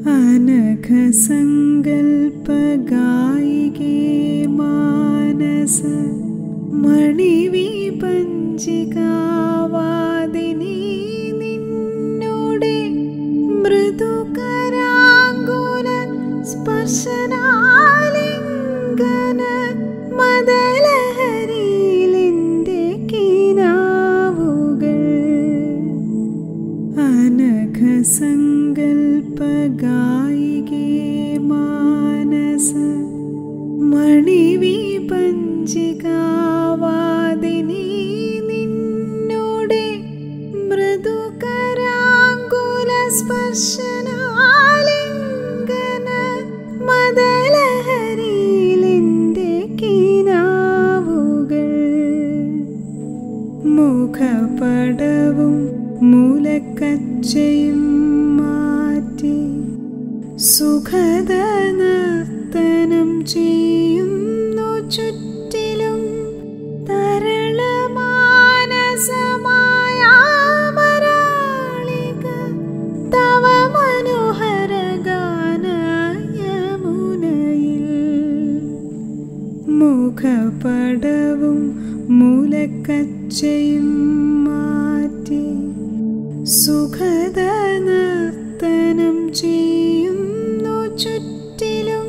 അനഘസങ്കൽപ്പഗായികേ മാനസ മണിവിപഞ്ചികാവാദിനി നിന്നോടെ മൃദുകരാങ്കുല സ്പർശനാലിംഗന മദലഹരിയിലെന്റെ കിനാവുകൾ അനഘസങ്കൽപ്പഗായികേ മാനസ മണിവിപഞ്ചികാവാദിനി നിന്നോടെ മൃദുകരാങ്കുല സ്പർശനാലിംഗന മദലഹരിയിലെന്റെ കിനാവുകൾ മുഖപടവും മൂലക്കച്ചയും മാറ്റി സുഖദ നർത്തനം ചെയ്യുന്നു ചുറ്റിലും തരളമാനസമായ മരാളിക തവ മനോഹര ഗാനയമുനയിൽ മുഖപടവും മൂലക്കച്ചയും മാറ്റി സുഖദ നർത്തനം ചെയ്യുന്നു ചുറ്റിലും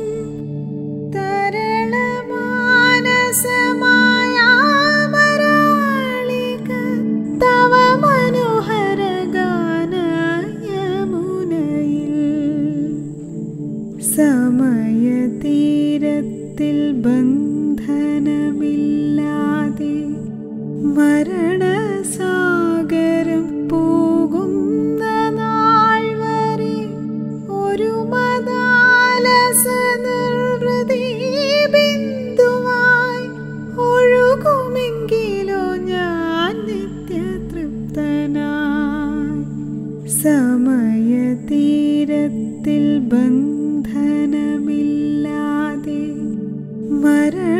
തരളമാനസമായ മരാളിക തവ മനോഹര ഗാനയമുനയിൽ സമയതീരത്തിൽ ബന്ധനമില്ലാതെ മരണസാഗരം പോകുന്ന നാൾ വരെ ഒരു മതാലസ നിർവൃതി ബിന്ദുവായി ഒഴുകുമെങ്കിലോ ഞാൻ നിത്യതൃപ്തനായി സമയതീരത്തിൽ ബന്ധനമില്ലാതെ മരണ